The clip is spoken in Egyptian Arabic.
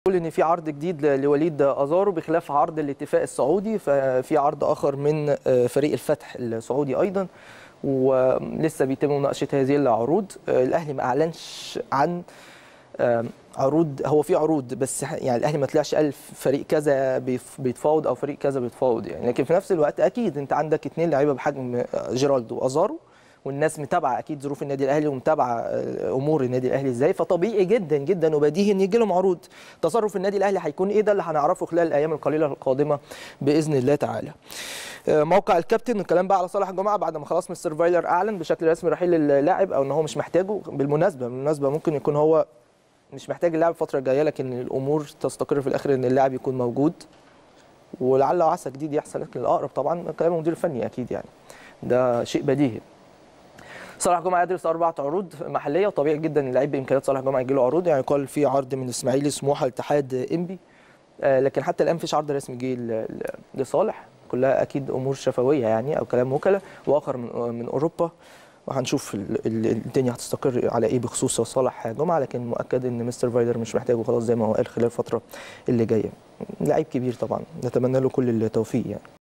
بيقول ان في عرض جديد ل- لوليد ازارو بخلاف عرض الاتفاق السعودي ففي عرض اخر من آه، فريق الفتح السعودي ايضا ولسه بيتم مناقشه هذه العروض آه، الاهلي ما اعلنش عن آم، عروض هو في عروض بس ح- يعني الاهلي ما طلعش قال فريق كذا بيف- بيتفاوض او فريق كذا بيتفاوض يعني لكن في نفس الوقت اكيد انت عندك اثنين لعيبه بحجم آه، جيرالدو وازارو والناس متابعه اكيد ظروف النادي الاهلي ومتابعه آه، امور النادي الاهلي ازاي فطبيعي جدا جدا وبديهي ان يجي لهم عروض تصرف النادي الاهلي هيكون ايه ده اللي هنعرفه خلال الايام القليله القادمه باذن الله تعالى آه، موقع الكابتن الكلام بقى على صالح جمعه بعد ما خلاص مستر فايلر اعلن بشكل رسمي رحيل اللاعب او ان هو مش محتاجه بالمناسبه بالمناسبه ممكن يكون هو مش محتاج اللاعب الفتره الجايه لكن الامور تستقر في الاخر ان اللاعب يكون موجود ولعل وعسى جديد يحصل لكن الاقرب طبعا كلام المدير الفني اكيد يعني ده شيء بديهي صلاح جمعه يدرس اربع عروض محليه وطبيعي جدا اللعيب بامكانيات صلاح جمعه يجي له عروض يعني يقال في عرض من الاسماعيلي سموحه الاتحاد انبي آه، لكن حتى الان مفيش عرض رسمي جه ل- ل- لصالح كلها اكيد امور شفويه يعني او كلام وكلاء واخر من من اوروبا وهنشوف ال- ال- الدنيا هتستقر على ايه بخصوص صالح جمعه لكن مؤكد ان مستر فايلر مش محتاجه خلاص زي ما هو قال خلال الفتره اللي جايه لعيب كبير طبعا نتمنى له كل التوفيق يعني